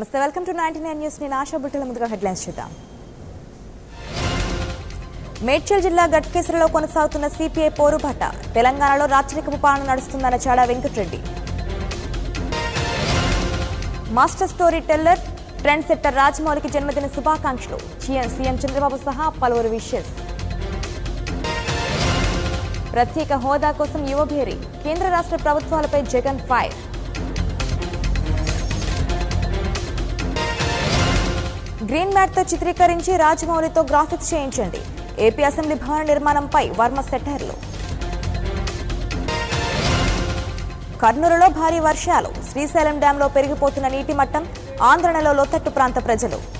నమస్తే welcome to ninety nine news నేను ఆశా బుట్టల ముందుగా హెడ్లైన్స్ చూద్దాం మేడ్చల్ జిల్లా గట్కేసరలో కొనసాగుతున్న సిపిఐ పోరుబాట తెలంగాణలో రాచరికపు పాలన నడుస్తుందన్న Chada Venkatreddy master storyteller trendsetter రాజమౌళికి జన్మదిన శుభాకాంక్షలు సీఎం సీఎం చంద్రబాబు సహా పలువురు విషెస్ ప్రత్యేక హోదా కోసం యువభేరి కేంద్ర రాష్ట్ర ప్రభుత్వాలపై జగన్ ఫైర్ గ్రీన్ మ్యాట్తో చిత్రీకరించి రాజమౌళితో గ్రాఫిక్స్ చేయించండి ఏపీ అసెంబ్లీ భవన నిర్మాణంపై వర్మ సెటర్లు కర్నూలులో భారీ వర్షాలు శ్రీశైలం డ్యాంలో పెరిగిపోతున్న నీటి మట్టం ఆంధ్రలో లోతట్టు ప్రాంత ప్రజలు